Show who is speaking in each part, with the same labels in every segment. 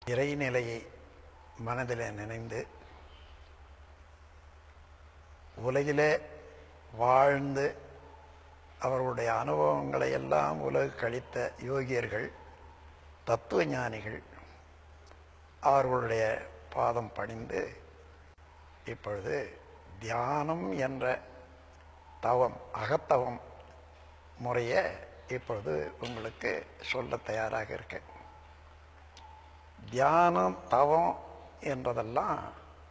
Speaker 1: இறைநிலையை மனதில் நினைந்து உலகிலே வாழ்ந்து அவர்களுடைய அனுபவங்களை எல்லாம் உலகு கழித்த யோகியர்கள் தத்துவ ஞானிகள் அவர்களுடைய பாதம் பணிந்து இப்பொழுது தியானம் என்ற தவம் அகத்தவம் முறையை இப்பொழுது உங்களுக்கு சொல்ல தயாராக இருக்கேன் தியானம் தவம் என்பதெல்லாம்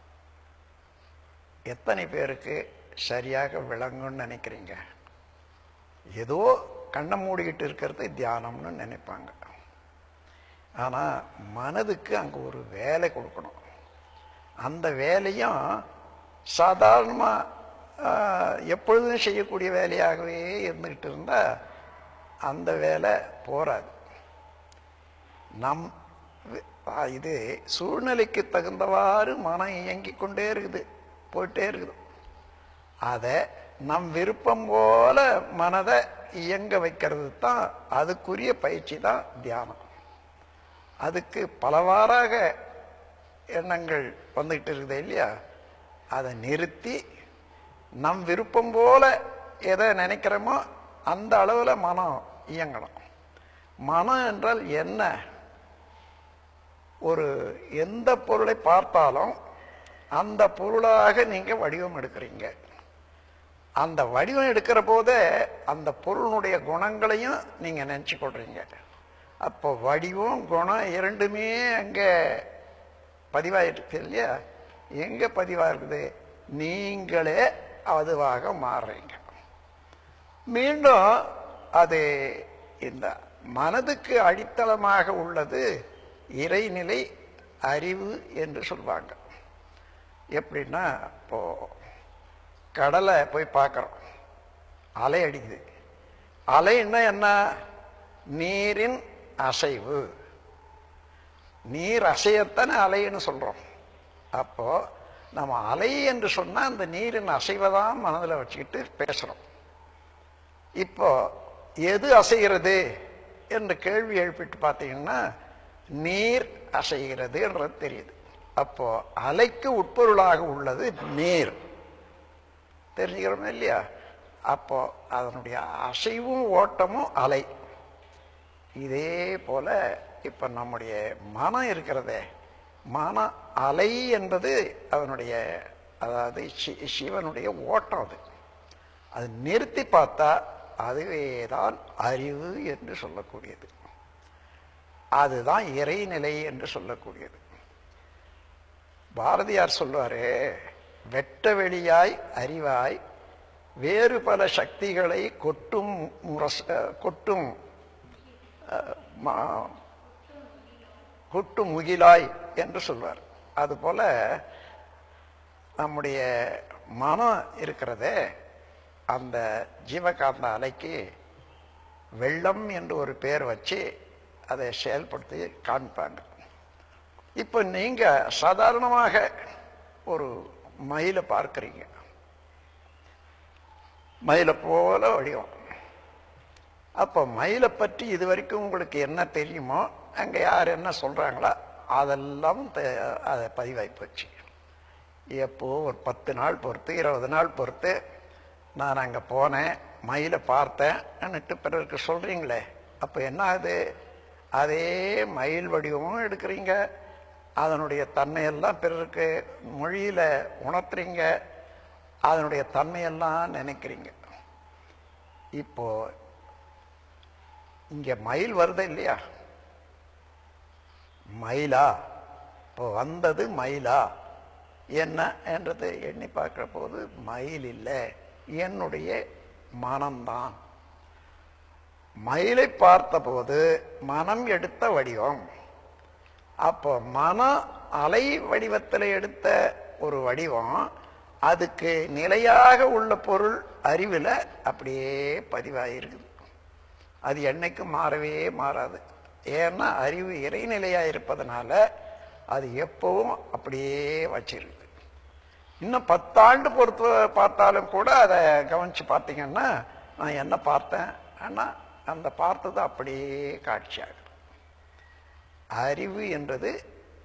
Speaker 1: எத்தனை பேருக்கு சரியாக விளங்கும்னு நினைக்கிறீங்க ஏதோ கண்ணை மூடிக்கிட்டு இருக்கிறது தியானம்னு நினைப்பாங்க ஆனால் மனதுக்கு அங்கே ஒரு வேலை கொடுக்கணும் அந்த வேலையும் சாதாரணமாக எப்பொழுதும் செய்யக்கூடிய வேலையாகவே இருந்துக்கிட்டு இருந்தால் அந்த வேலை போராது நம் இது சூழ்நிலைக்கு தகுந்தவாறு மனம் இயங்கிக் கொண்டே இருக்குது போயிட்டே இருக்குது அதை நம் விருப்பம் போல மனதை இயங்க வைக்கிறது தான் அதுக்குரிய பயிற்சி தான் தியானம் அதுக்கு பலவாறாக எண்ணங்கள் வந்துகிட்டு இருக்குது இல்லையா அதை நிறுத்தி நம் விருப்பம் போல எதை நினைக்கிறோமோ அந்த அளவில் மனம் இயங்கணும் மனம் என்றால் என்ன ஒரு எந்த பொருளை பார்த்தாலும் அந்த பொருளாக நீங்க வடிவம் எடுக்கிறீங்க அந்த வடிவம் எடுக்கிற போதே அந்த பொருளுடைய குணங்களையும் நீங்க நினைச்சு கொள்றீங்க அப்போ வடிவம் குணம் இரண்டுமே அங்க பதிவாயிருக்கு இல்லையா எங்க பதிவாயிருக்குது நீங்களே அதுவாக மாறுறீங்க மீண்டும் அது இந்த மனதுக்கு அடித்தளமாக உள்ளது இறைநிலை அறிவு என்று சொல்லுவாங்க எப்படின்னா இப்போ கடலை போய் பார்க்குறோம் அலை அடிக்குது அலைன்னா என்ன நீரின் அசைவு நீர் அசையத்தானே அலைன்னு சொல்கிறோம் அப்போ நம்ம அலை என்று சொன்னால் அந்த நீரின் அசைவை தான் மனதில் வச்சுக்கிட்டு பேசுகிறோம் இப்போ எது அசைகிறது என்று கேள்வி எழுப்பிட்டு பார்த்தீங்கன்னா நீர் அசைகிறது என்றது தெரியுது அப்போ அலைக்கு உட்பொருளாக உள்ளது நீர் தெரிஞ்சுக்கிறோம் இல்லையா அப்போ அதனுடைய அசைவும் ஓட்டமும் அலை இதே போல இப்ப நம்முடைய மனம் இருக்கிறதே மன அலை என்பது அதனுடைய அதாவது சிவனுடைய ஓட்டம் அது அது நிறுத்தி பார்த்தா அதுவே தான் அறிவு என்று சொல்லக்கூடியது அதுதான் இறைநிலை என்று சொல்லக்கூடியது பாரதியார் சொல்லுவாரு வெட்ட வெளியாய் அறிவாய் வேறு பல சக்திகளை கொட்டும் முரச கொட்டும் கொட்டும் முகிலாய் என்று சொல்வார் அதுபோல நம்முடைய மனம் இருக்கிறதே அந்த ஜீவகாந்த அலைக்கு வெள்ளம் என்று ஒரு பேர் வச்சு அதை செயல்படுத்தி காண்பாங்க இப்போ நீங்க சாதாரணமாக ஒரு மயிலை பார்க்குறீங்க மயிலை போல வடிவம் அப்போ மயிலை பற்றி இது வரைக்கும் உங்களுக்கு என்ன தெரியுமோ அங்கே யார் என்ன சொல்கிறாங்களோ அதெல்லாம் அதை பதிவாகி போச்சு எப்போ ஒரு பத்து நாள் பொறுத்து இருபது நாள் பொறுத்து நான் அங்கே போனேன் மயிலை பார்த்தேன்னுட்டு பிறருக்கு சொல்கிறீங்களே அப்போ என்ன ஆகுது அதே மயில் வடிவமும் எடுக்கிறீங்க அதனுடைய தன்மையெல்லாம் பிறருக்கு மொழியில உணர்த்துறீங்க அதனுடைய தன்மையெல்லாம் நினைக்கிறீங்க இப்போ இங்க மயில் வருது இல்லையா மயிலா இப்போ வந்தது மயிலா என்ன என்றது எண்ணி பார்க்கிற போது மயில் இல்லை என்னுடைய மனம்தான் மயிலை பார்த்தபோது மனம் எடுத்த வடிவம் அப்போ மன அலை வடிவத்தில் எடுத்த ஒரு வடிவம் அதுக்கு நிலையாக உள்ள பொருள் அறிவில் அப்படியே பதிவாயிருக்குது அது என்னைக்கும் மாறவே மாறாது ஏன்னா அறிவு இறைநிலையா இருப்பதனால அது எப்பவும் அப்படியே வச்சிருக்கு இன்னும் பத்தாண்டு பொறுத்து பார்த்தாலும் கூட அதை கவனிச்சு பார்த்தீங்கன்னா நான் என்ன பார்த்தேன் ஆனால் அந்த பார்த்தது அப்படியே காட்சியாகும் அறிவு என்றது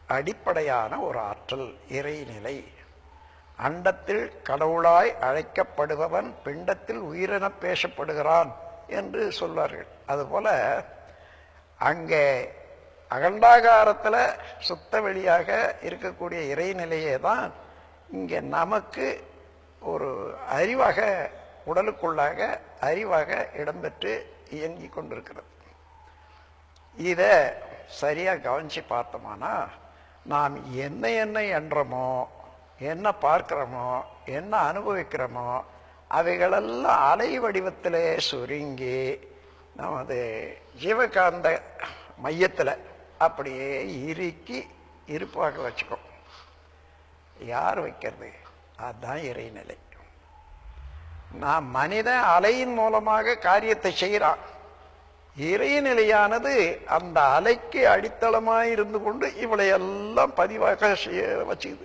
Speaker 1: அடிப்படையான ஒரு ஆற்றல் இறைநிலை அண்டத்தில் கடவுளாய் அழைக்கப்படுபவன் பிண்டத்தில் உயிரென பேசப்படுகிறான் என்று சொல்வார்கள் அதுபோல அங்கே அகண்டாகாரத்துல சுத்த வெளியாக இருக்கக்கூடிய இறைநிலையே தான் இங்கே நமக்கு ஒரு அறிவாக உடலுக்குள்ளாக அறிவாக இடம்பெற்று இயங்கி கொண்டிருக்கிறது இத சரியா கவனிச்சு பார்த்தோமானா நாம் என்ன என்ன என்றமோ என்ன பார்க்கிறோமோ என்ன அனுபவிக்கிறோமோ அவைகளெல்லாம் அலை வடிவத்திலே சுருங்கி நமது ஜீவகாந்த மையத்தில் அப்படியே இறுக்கி இருப்பாக வச்சுக்கோ யார் வைக்கிறது அதுதான் இறைநிலை நான் மனிதன் அலையின் மூலமாக காரியத்தை செய்கிறான் இறைநிலையானது அந்த அலைக்கு அடித்தளமாய் இருந்து கொண்டு இவளை எல்லாம் பதிவாக செய்ய வச்சுக்குது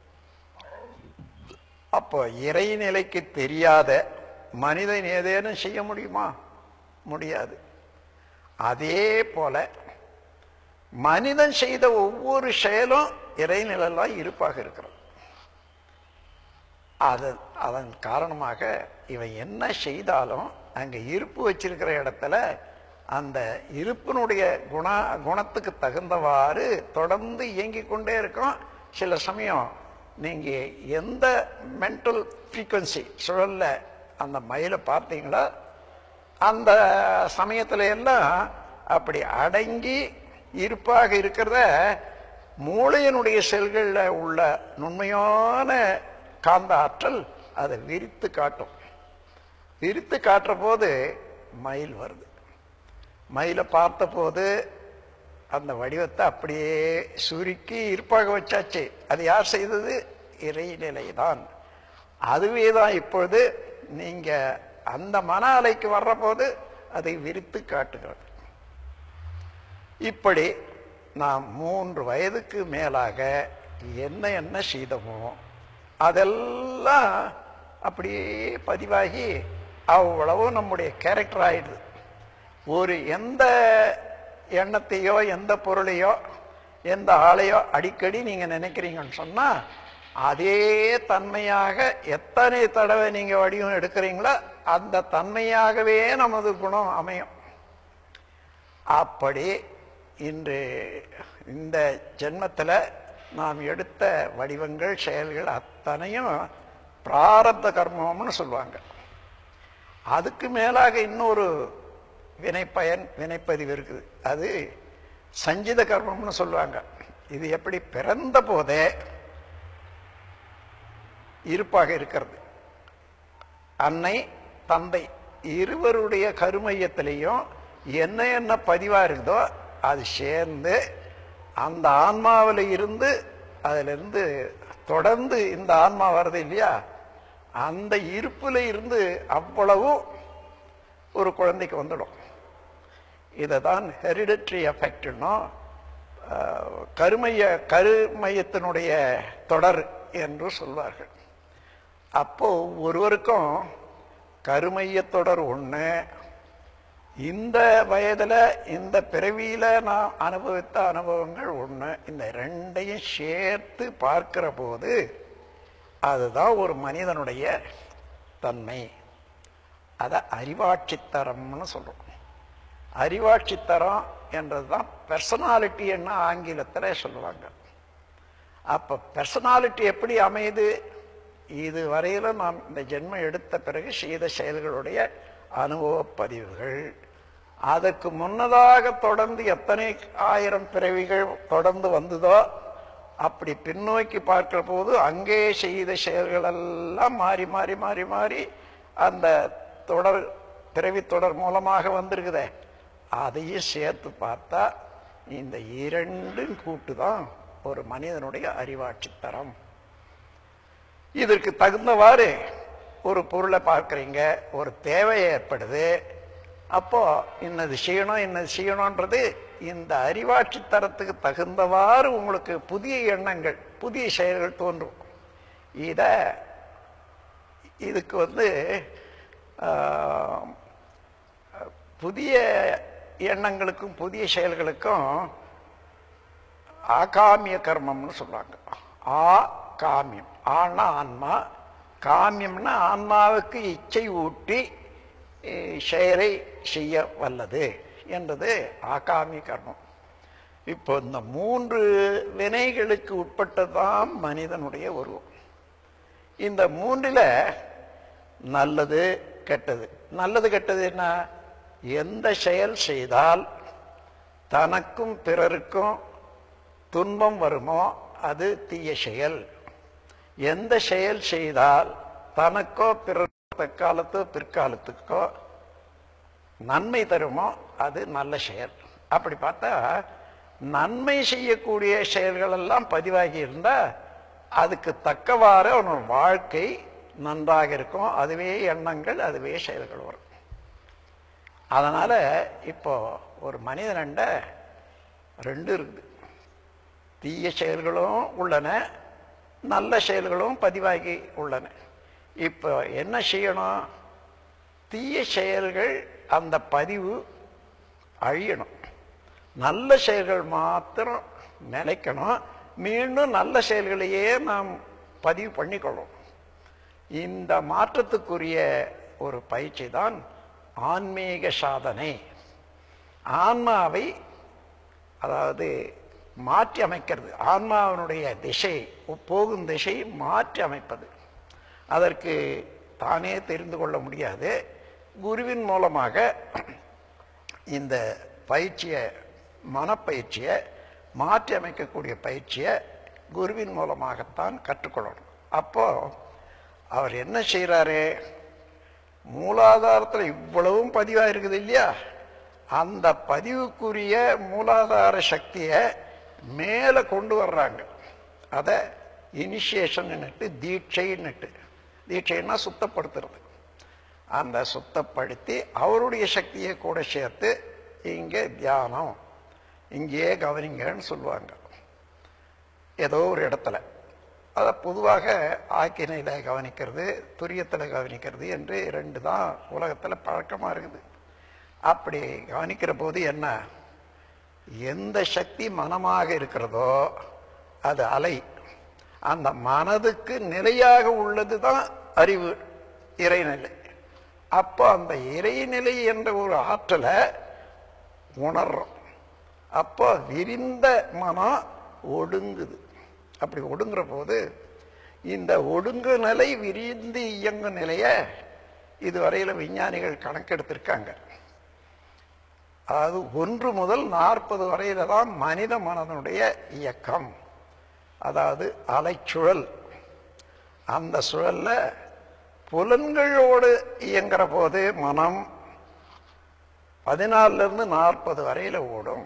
Speaker 1: அப்போ இறைநிலைக்கு தெரியாத மனிதன் ஏதேனும் செய்ய முடியுமா முடியாது அதே போல மனிதன் செய்த ஒவ்வொரு செயலும் இறைநிலையெல்லாம் இருப்பாக இருக்கிறது அது அதன் காரணமாக இவன் என்ன செய்தாலும் அங்க இருப்பு வச்சிருக்கிற இடத்துல அந்த இருப்பினுடைய குண குணத்துக்கு தகுந்தவாறு தொடர்ந்து இயங்கிக் கொண்டே இருக்கும் சில சமயம் நீங்க எந்த மென்டல் ஃப்ரீக்குவன்சி சுழல்ல அந்த மயிலை பார்த்தீங்களோ அந்த சமயத்துல எல்லாம் அப்படி அடங்கி இருப்பாக இருக்கிறத மூளையினுடைய செல்கள்ல உள்ள நுண்மையான காந்த ஆற்றல் அதை விரித்து காட்டும் விரித்து காட்டுற போது மயில் வருது மயிலை பார்த்த போது அந்த வடிவத்தை அப்படியே சுருக்கி இருப்பாக வச்சாச்சு அது யார் செய்தது இறைநிலை தான் அதுவே தான் இப்பொழுது நீங்க அந்த மன அலைக்கு வர்ற போது அதை விரித்து காட்டுகிறது இப்படி நாம் மூன்று வயதுக்கு மேலாக என்ன என்ன செய்தோமோ அதெல்லாம் அப்படியே பதிவாகி அவ்வளவு நம்முடைய கேரக்டர் ஆயிடுது ஒரு எந்த எண்ணத்தையோ எந்த பொருளையோ எந்த ஆளையோ அடிக்கடி நீங்க நினைக்கிறீங்கன்னு சொன்னா அதே தன்மையாக எத்தனை தடவை நீங்க வடிவம் எடுக்கிறீங்களோ அந்த தன்மையாகவே நமது குணம் அமையும் அப்படி இன்று இந்த ஜென்மத்தில் நாம் எடுத்த வடிவங்கள் செயல்கள் அத்தனையும் பிராரப்த கர்மம்னு சொல்லுவாங்க அதுக்கு மேலாக இன்னொரு வினைப்பயன் வினைப்பதிவு இருக்குது அது சஞ்சித கர்மம்னு சொல்லுவாங்க இது எப்படி பிறந்த போதே இருப்பாக இருக்கிறது அன்னை தந்தை இருவருடைய கருமையத்திலையும் என்ன என்ன பதிவா இருக்குதோ அது சேர்ந்து அந்த ஆன்மாவில் இருந்து அதுல இருந்து தொடர்ந்து இந்த ஆன்மா வருது இல்லையா அந்த இருப்புல இருந்து அவ்வளவும் ஒரு குழந்தைக்கு வந்துடும் இதை தான் ஹெரிடட்ரி எஃபெக்ட்னோ கருமைய கருமையத்தினுடைய தொடர் என்று சொல்வார்கள் அப்போ ஒருவருக்கும் கருமைய தொடர் ஒண்ணு இந்த வயதுல இந்த பிறவியில நான் அனுபவித்த அனுபவங்கள் ஒண்ணு இந்த ரெண்டையும் சேர்த்து பார்க்கிற போது அதுதான் ஒரு மனிதனுடைய தன்மை அத அறிவாட்சித்தரம்னு சொல்றோம் அறிவாட்சித்தரம் என்றதுதான் பெர்சனாலிட்டி என்ன ஆங்கிலத்துல சொல்லுவாங்க அப்ப பெர்சனாலிட்டி எப்படி அமையுது இது வரையில நாம் இந்த ஜென்மம் எடுத்த பிறகு செய்த செயல்களுடைய அனுபவ பதிவுகள் அதற்கு முன்னதாக தொடர்ந்து எத்தனை ஆயிரம் பிறவிகள் தொடர்ந்து வந்ததோ அப்படி பின்னோக்கி பார்க்கிற போது அங்கே செய்த செயல்கள் எல்லாம் மாறி மாறி மாறி மாறி அந்த தொடர் பிறவி தொடர் மூலமாக வந்திருக்குதே அதையும் சேர்த்து பார்த்தா இந்த இரண்டும் கூட்டு தான் ஒரு மனிதனுடைய அறிவாட்சித்தரம் இதற்கு தகுந்தவாறு ஒரு பொருளை பார்க்குறீங்க ஒரு தேவை ஏற்படுது அப்போ இன்னது செய்யணும் இன்னது செய்யணும்ன்றது இந்த அறிவாட்சி தரத்துக்கு தகுந்தவாறு உங்களுக்கு புதிய எண்ணங்கள் புதிய செயல்கள் தோன்றும் இத இதுக்கு வந்து புதிய எண்ணங்களுக்கும் புதிய செயல்களுக்கும் ஆகாமிய கர்மம்னு சொல்றாங்க ஆ காமியம் ஆனா ஆன்மா காமியம்னா ஆன்மாவுக்கு இச்சை ஊட்டி அஹ், செயலை செய்ய வல்லது என்றது ஆகாமி கர்மம் இப்போ இந்த மூன்று வினைகளுக்கு உட்பட்டதுதான் மனிதனுடைய உருவம் இந்த மூன்றில நல்லது கெட்டது நல்லது கெட்டது என்ன எந்த செயல் செய்தால் தனக்கும் பிறருக்கும் துன்பம் வருமோ அது தீய செயல் எந்த செயல் செய்தால் தனக்கோ பிறர் தற்காலத்தோ பிற்காலத்துக்கோ நன்மை தருமோ அது நல்ல செயல் அப்படி பார்த்தா நன்மை செய்யக்கூடிய செயல்கள் எல்லாம் பதிவாகி இருந்தா அதுக்கு தக்கவாறு அவனோட வாழ்க்கை நன்றாக இருக்கும் அதுவே எண்ணங்கள் அதுவே செயல்கள் வரும் அதனால இப்போ ஒரு மனிதனண்ட ரெண்டு இருக்குது தீய செயல்களும் உள்ளன நல்ல செயல்களும் பதிவாகி உள்ளன இப்போ என்ன செய்யணும் தீய செயல்கள் அந்த பதிவு அழியணும் நல்ல செயல்கள் மாத்திரம் நிலைக்கணும் மீண்டும் நல்ல செயல்களையே நாம் பதிவு பண்ணிக்கொள்ளும் இந்த மாற்றத்துக்குரிய ஒரு பயிற்சி தான் ஆன்மீக சாதனை ஆன்மாவை அதாவது மாற்றி அமைக்கிறது ஆன்மாவினுடைய திசை போகும் திசை மாற்றி அமைப்பது அதற்கு தானே தெரிந்து கொள்ள முடியாது குருவின் மூலமாக இந்த பயிற்சியை மனப்பயிற்சியை மாற்றி அமைக்கக்கூடிய பயிற்சியை குருவின் மூலமாகத்தான் கற்றுக்கொள்ளணும் அப்போ அவர் என்ன செய்கிறாரு மூலாதாரத்தில் இவ்வளவும் பதிவாக இருக்குது இல்லையா அந்த பதிவுக்குரிய மூலாதார சக்தியை மேலே கொண்டு வர்றாங்க அதை இனிஷியேஷன்னுட்டு தீட்சைன்னுட்டு தீட்சைன்னா சுத்தப்படுத்துறது அந்த சுத்தப்படுத்தி அவருடைய சக்தியை கூட சேர்த்து இங்கே தியானம் இங்கேயே கவனிங்கன்னு சொல்லுவாங்க ஏதோ ஒரு இடத்துல அதை பொதுவாக ஆக்கினையில் கவனிக்கிறது துரியத்தில் கவனிக்கிறது என்று ரெண்டு தான் உலகத்தில் பழக்கமாக இருக்குது அப்படி கவனிக்கிற போது என்ன எந்த சக்தி மனமாக இருக்கிறதோ அது அலை அந்த மனதுக்கு நிலையாக உள்ளது தான் அறிவு இறைநிலை அப்போ அந்த இறைநிலை என்ற ஒரு ஆற்றலை உணர்றோம் அப்போ விரிந்த மனம் ஒடுங்குது அப்படி ஒடுங்குற போது இந்த ஒடுங்கு நிலை விரிந்து இயங்கும் நிலைய இதுவரையில விஞ்ஞானிகள் கணக்கெடுத்திருக்காங்க அதாவது ஒன்று முதல் நாற்பது வரையில தான் மனித மனதனுடைய இயக்கம் அதாவது அலைச்சுழல் அந்த சுழல்ல புலன்களோடு இயங்குற போது மனம் பதினாலுல இருந்து நாற்பது வரையில ஓடும்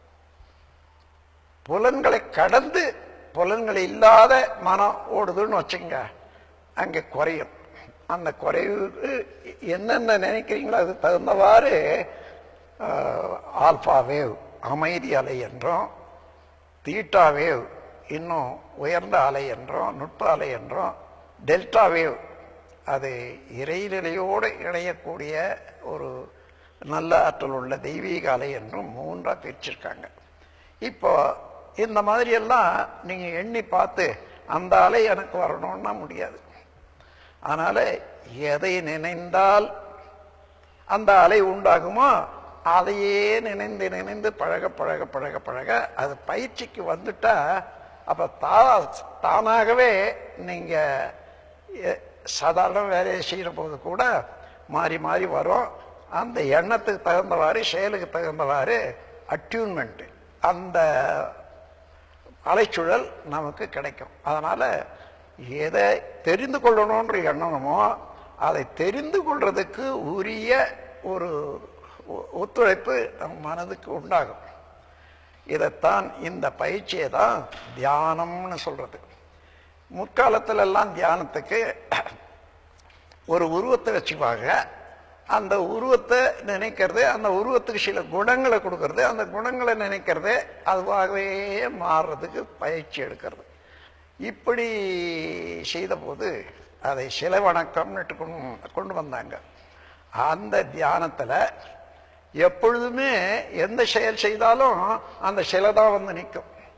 Speaker 1: புலன்களை கடந்து புலன்கள் இல்லாத மனம் ஓடுதுன்னு வச்சுங்க அங்க குறையும் அந்த குறைவுக்கு என்னென்ன நினைக்கிறீங்களோ அது தகுந்தவாறு ஆஹ், ஆல்பா வேவ் அமைதி அலை என்றும் தீட்டா வேவ் இன்னும் உயர்ந்த அலை என்றும் நுட்ப அலை என்றும் டெல்டா வேவ் அது இறைநிலையோடு இணையக்கூடிய ஒரு நல்ல ஆற்றல் உள்ள தெய்வீக அலை என்றும் மூன்றா பிரிச்சிருக்காங்க இப்போ இந்த மாதிரி எல்லாம் நீங்க எண்ணி பார்த்து அந்த அலை எனக்கு வரணும்னா முடியாது அதனால எதை நினைந்தால் அந்த அலை உண்டாகுமோ அதையே நினைந்து நினைந்து பழக பழக பழக பழக அது பயிற்சிக்கு வந்துட்டா அப்ப தா தானாகவே நீங்க எ- சாதாரண வேலையை செய்யற போது கூட மாறி மாறி வரும் அந்த எண்ணத்துக்கு தகுந்தவாறு செயலுக்கு தகுந்தவாறு அட்யூன்மெண்ட் அந்த அலைச்சுழல் நமக்கு கிடைக்கும் அதனால எதை தெரிந்து கொள்ளணுன்ற எண்ணமோ அதை தெரிந்து கொள்றதுக்கு உரிய ஒரு ஒ- ஒத்துழைப்பு நம் மனதுக்கு உண்டாகும் இதைத்தான் இந்த பயிற்சியை தான் தியானம்னு சொல்றது முற்காலத்துல எல்லாம் தியானத்துக்கு ஒரு உருவத்தை வச்சுப்பாங்க அந்த உருவத்தை நினைக்கிறது அந்த உருவத்துக்கு சில குணங்களை கொடுக்கறது அந்த குணங்களை நினைக்கிறது அதுவாகவே மாறுறதுக்கு பயிற்சி எடுக்கிறது இப்படி செய்த போது அதை சில வணக்கம்னுட்டு கொண்டு- கொண்டு வந்தாங்க அந்த தியானத்துல எப்பொழுதுமே எந்த செயல் செய்தாலும் அந்த சிலை தான் வந்து நிற்கும்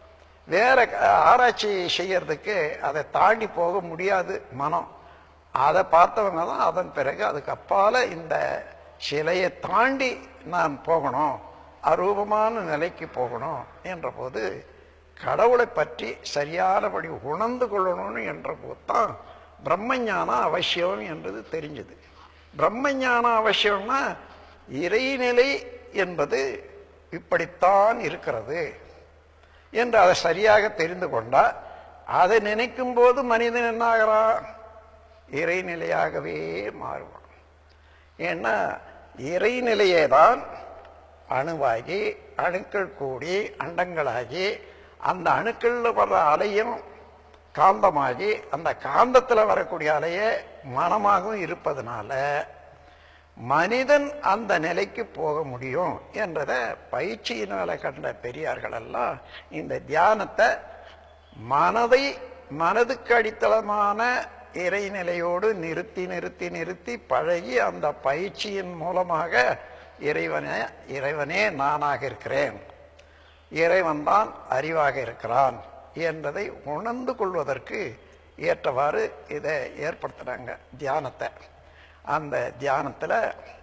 Speaker 1: வேற அஹ், ஆராய்ச்சி செய்யறதுக்கு அதை தாண்டி போக முடியாது மனம் அதை பார்த்தவங்க தான் அதன் பிறகு அதுக்கு அப்பால இந்த சிலையை தாண்டி நான் போகணும் அரூபமான நிலைக்கு போகணும் என்ற போது கடவுளை பற்றி சரியானபடி உணர்ந்து கொள்ளணும் என்ற போது தான் பிரம்மஞானம் அவசியம் என்றது தெரிஞ்சது பிரம்மஞானம் அவசியம்னா இறைநிலை என்பது இப்படித்தான் இருக்கிறது என்று அதை சரியாக தெரிந்து கொண்டா அதை நினைக்கும் போது மனிதன் என்ன ஆகிறான் இறைநிலையாகவே மாறுவான் ஏன்னா இறைநிலையே தான் அணுவாகி அணுக்கள் கூடி அண்டங்களாகி அந்த அணுக்கள்ல வர்ற அலையும் காந்தமாகி அந்த காந்தத்துல வரக்கூடிய அலையே மனமாகவும் இருப்பதனால மனிதன் அந்த நிலைக்கு போக முடியும் என்றதை பயிற்சியினால கண்ட பெரியார்கள் எல்லாம் இந்த தியானத்தை மனதை மனதுக்கு அடித்தளமான இறைநிலையோடு நிறுத்தி நிறுத்தி நிறுத்தி பழகி அந்த பயிற்சியின் மூலமாக இறைவனே இறைவனே நானாக இருக்கிறேன் இறைவன் தான் அறிவாக இருக்கிறான் என்பதை உணர்ந்து கொள்வதற்கு ஏற்றவாறு இதை ஏற்படுத்துறாங்க தியானத்தை அந்த தியானத்துல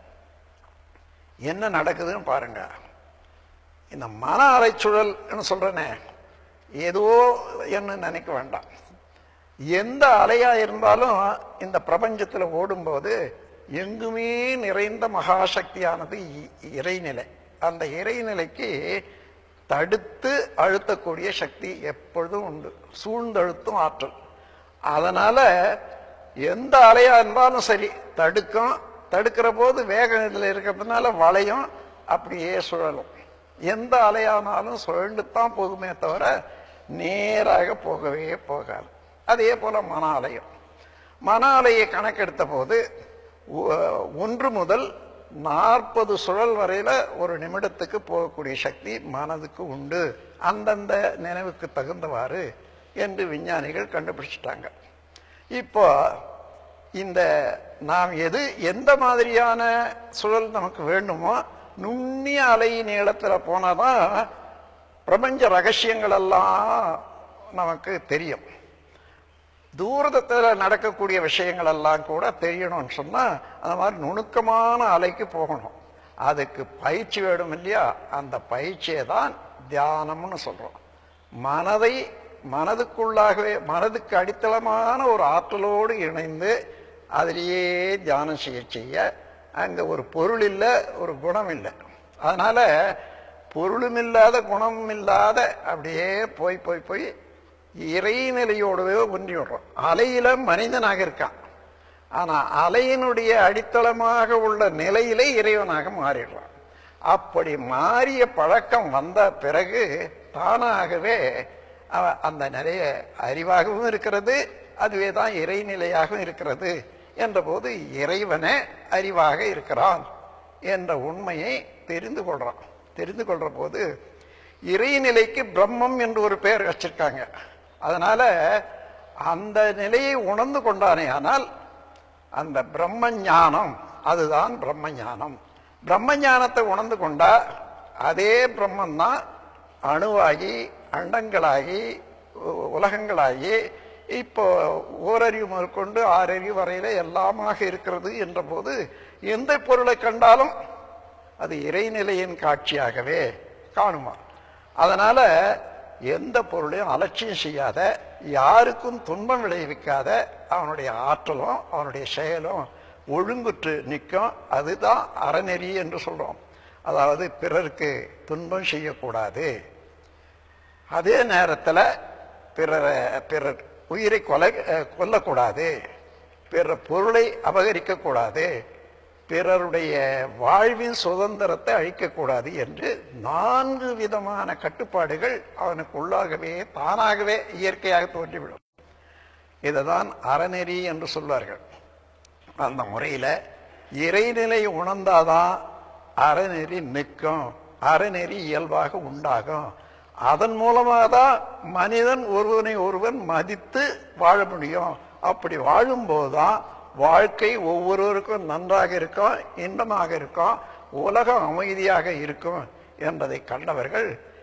Speaker 1: என்ன நடக்குதுன்னு பாருங்க இந்த மன அலைச்சுழல்னு சொல்றேனே ஏதோ என்ன நினைக்க வேண்டாம் எந்த அலையா இருந்தாலும் இந்த பிரபஞ்சத்துல ஓடும்போது எங்குமே நிறைந்த மகாசக்தியானது இ- இறைநிலை அந்த இறைநிலைக்கு தடுத்து அழுத்தக்கூடிய சக்தி எப்பொழுதும் உண்டு சூழ்ந்தழுத்தும் ஆற்றல் அதனால எந்த அலையா இருந்தாலும் சரி தடுக்கும் தடுக்கிற போது வேகம் இதுல இருக்கிறதுனால வளையும் அப்படியே சுழலும் எந்த அலையானாலும் சுழண்டுத்தான் போகுமே தவிர நேராக போகவே போகாது அதே போல மன அலையும் மன அலையை கணக்கெடுத்த போது ஒ- ஒன்று முதல் நாற்பது சுழல் வரையில ஒரு நிமிடத்துக்கு போகக்கூடிய சக்தி மனதுக்கு உண்டு அந்தந்த நினைவுக்கு தகுந்தவாறு என்று விஞ்ஞானிகள் கண்டுபிடிச்சிட்டாங்க இப்போ இந்த நாம் எது எந்த மாதிரியான சுழல் நமக்கு வேண்டுமோ நுண்ணிய அலை நீளத்துல போனாதான் பிரபஞ்ச ரகசியங்கள் எல்லாம் நமக்கு தெரியும் தூரத்துல நடக்கக்கூடிய விஷயங்கள் எல்லாம் கூட தெரியணும்னு சொன்னா அந்த மாதிரி நுணுக்கமான அலைக்கு போகணும் அதுக்கு பயிற்சி வேணும் இல்லையா அந்த பயிற்சியை தான் தியானம்னு சொல்றோம் மனதை மனதுக்குள்ளாகவே மனதுக்கு அடித்தளமான ஒரு ஆற்றலோடு இணைந்து அதிலேயே தியானம் செய்ய செய்ய அங்க ஒரு பொருள் இல்லை ஒரு குணம் இல்லை அதனால பொருளும் இல்லாத குணமும் இல்லாத அப்படியே போய் போய் போய் இறைநிலையோடவே ஒன்றி விடுறோம் அலையில மனிதனாக இருக்கான் ஆனா அலையினுடைய அடித்தளமாக உள்ள நிலையிலே இறைவனாக மாறிடுறான் அப்படி மாறிய பழக்கம் வந்த பிறகு தானாகவே அவன் அந்த நிலைய அறிவாகவும் இருக்கிறது அதுவே தான் இறைநிலையாகவும் இருக்கிறது என்ற போது இறைவனே அறிவாக இருக்கிறான் என்ற உண்மையை தெரிந்து கொள்றான் தெரிந்து கொள்ற போது இறைநிலைக்கு பிரம்மம் என்று ஒரு பெயர் வச்சிருக்காங்க அதனால அந்த நிலையை உணர்ந்து கொண்டானே ஆனால் அந்த பிரம்ம ஞானம் அதுதான் பிரம்ம ஞானம் பிரம்ம ஞானத்தை உணர்ந்து கொண்டா அதே பிரம்மன் தான் அணுவாகி அண்டங்களாகி உ- உலகங்களாகி இப்போ ஓரறிவு முதற்கொண்டு ஆறறிவு வரையில எல்லாமாக இருக்கிறது என்ற போது எந்த பொருளை கண்டாலும் அது இறைநிலையின் காட்சியாகவே காணுமா அதனால எந்த பொருளையும் அலட்சியம் செய்யாத யாருக்கும் துன்பம் விளைவிக்காத அவனுடைய ஆற்றலும் அவனுடைய செயலும் ஒழுங்குற்று நிற்கும் அதுதான் அறநெறி என்று சொல்றோம் அதாவது பிறருக்கு துன்பம் செய்யக்கூடாது அதே நேரத்தில் பிறரை பிறர் உயிரை கொலை அஹ், கொல்லக்கூடாது பிறர் பொருளை அபகரிக்க கூடாது பிறருடைய வாழ்வின் சுதந்திரத்தை அழிக்கக்கூடாது என்று நான்கு விதமான கட்டுப்பாடுகள் அவனுக்கு உள்ளாகவே தானாகவே இயற்கையாக தோன்றிவிடும் இதுதான் அறநெறி என்று சொல்வார்கள் அந்த முறையில இறைநிலை உணர்ந்தாதான் அறநெறி நிற்கும் அறநெறி இயல்பாக உண்டாகும் அதன் மூலமாக தான் மனிதன் ஒருவனை ஒருவன் மதித்து வாழ முடியும் அப்படி வாழும்போதுதான் வாழ்க்கை ஒவ்வொருவருக்கும் நன்றாக இருக்கும் இன்பமாக இருக்கும் உலகம் அமைதியாக இருக்கும் என்பதை கண்டவர்கள்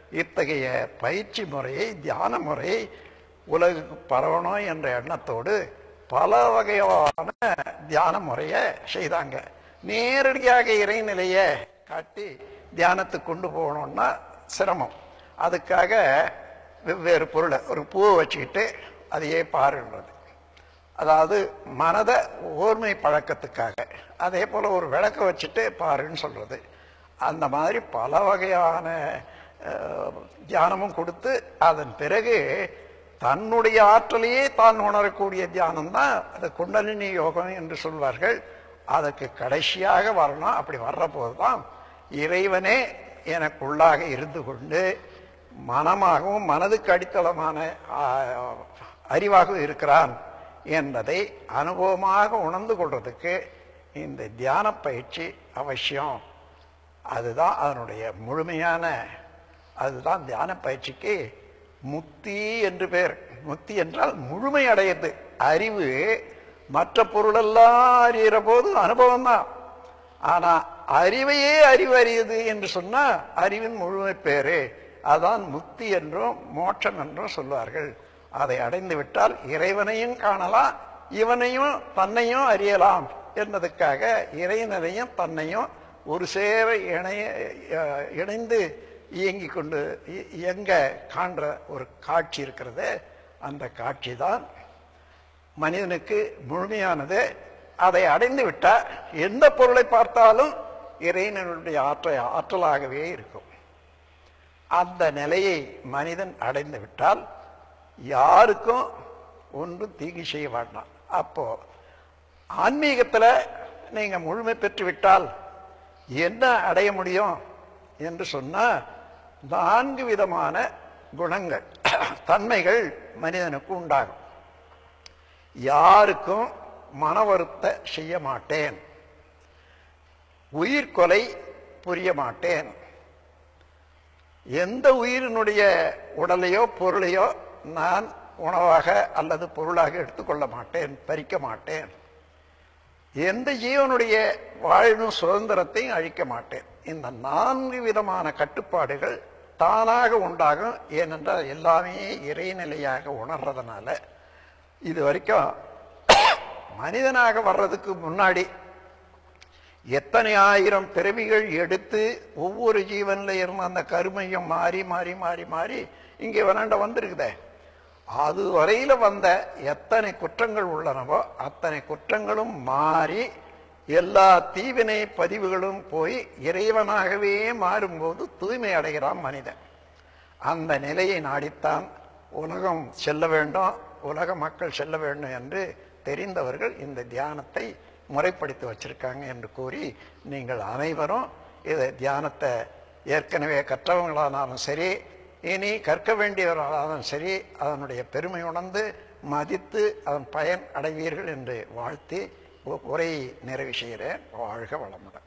Speaker 1: இத்தகைய பயிற்சி முறையை தியான முறையை உலகுக்கு பரவணும் என்ற எண்ணத்தோடு பல வகையான தியான முறையை செய்தாங்க நேரடியாக இறைநிலையை காட்டி தியானத்துக்கு கொண்டு போகணும்னா சிரமம் அதுக்காக வெவ்வேறு பொருளை ஒரு பூவை வச்சுக்கிட்டு அதையே பாருன்றது அதாவது மனதை ஓர்மை பழக்கத்துக்காக அதே போல ஒரு விளக்க வச்சுட்டு பாருன்னு சொல்றது அந்த மாதிரி பல வகையான அஹ், தியானமும் கொடுத்து அதன் பிறகு தன்னுடைய ஆற்றலையே தான் உணரக்கூடிய தியானம் தான் அது குண்டலினி யோகம் என்று சொல்வார்கள் அதற்கு கடைசியாக வரணும் அப்படி வர்ற போதுதான் இறைவனே எனக்குள்ளாக இருந்து கொண்டு மனமாகவும் மனதுக்கு அடித்தளமான ஆ, அறிவாகவும் இருக்கிறான் என்பதை அனுபவமாக உணர்ந்து கொள்றதுக்கு இந்த தியான பயிற்சி அவசியம் அதுதான் அதனுடைய முழுமையான அதுதான் தியான பயிற்சிக்கு முக்தி என்று பேர் முக்தி என்றால் முழுமை அடையுது அறிவு மற்ற பொருளெல்லாம் அறிகிற போது அனுபவம் தான் ஆனா அறிவையே அறிவு அறியுது என்று சொன்னா அறிவின் முழுமை பேரு அதான் முக்தி என்றும் மோட்சம் என்றும் சொல்வார்கள் அதை அடைந்து விட்டால் இறைவனையும் காணலாம் இவனையும் தன்னையும் அறியலாம் என்பதற்காக இறைவனையும் தன்னையும் ஒரு சேர இணைய அஹ், இணைந்து இயங்கிக் கொண்டு இ- இயங்க காண்ற ஒரு காட்சி இருக்கிறது அந்த காட்சி தான் மனிதனுக்கு முழுமையானது அதை அடைந்து விட்டால் எந்த பொருளை பார்த்தாலும் இறைவனுடைய ஆற்றல் ஆற்றலாகவே இருக்கும் அந்த நிலையை மனிதன் அடைந்து விட்டால் யாருக்கும் ஒன்றும் தீங்கு செய்ய வேண்டாம் அப்போ ஆன்மீகத்துல நீங்க முழுமை பெற்று விட்டால் என்ன அடைய முடியும் என்று சொன்னா நான்கு விதமான குணங்கள் தன்மைகள் மனிதனுக்கு உண்டாகும் யாருக்கும் மன வருத்த செய்ய மாட்டேன் உயிர் கொலை புரிய மாட்டேன் எந்த உயிரினுடைய உடலையோ பொருளையோ நான் உணவாக அல்லது பொருளாக எடுத்துக்கொள்ள மாட்டேன் பறிக்க மாட்டேன் எந்த ஜீவனுடைய வாழும் சுதந்திரத்தையும் அழிக்க மாட்டேன் இந்த நான்கு விதமான கட்டுப்பாடுகள் தானாக உண்டாகும் ஏனென்றால் எல்லாமே இறைநிலையாக உணர்றதுனால இது வரைக்கும் மனிதனாக வர்றதுக்கு முன்னாடி எத்தனை ஆயிரம் பிறவிகள் எடுத்து ஒவ்வொரு ஜீவன்ல இருந்த அந்த கருமையும் மாறி மாறி மாறி மாறி இங்கே வனாண்ட வந்திருக்குதே அது வரையில வந்த எத்தனை குற்றங்கள் உள்ளனவோ அத்தனை குற்றங்களும் மாறி எல்லா தீவினை பதிவுகளும் போய் இறைவனாகவே மாறும்போது தூய்மை அடைகிறான் மனிதன் அந்த நிலையை நாடித்தான் உலகம் செல்ல வேண்டும் உலக மக்கள் செல்ல வேண்டும் என்று தெரிந்தவர்கள் இந்த தியானத்தை முறைப்படுத்தி வச்சிருக்காங்க என்று கூறி நீங்கள் அனைவரும் இதை தியானத்தை ஏற்கனவே கற்றவங்களானாலும் சரி இனி கற்க வேண்டியவர்களானாலும் சரி அதனுடைய பெருமை உணர்ந்து மதித்து அதன் பயன் அடைவீர்கள் என்று வாழ்த்தி உரையை நிறைவு செய்கிறேன் வாழ்க வளமுடன்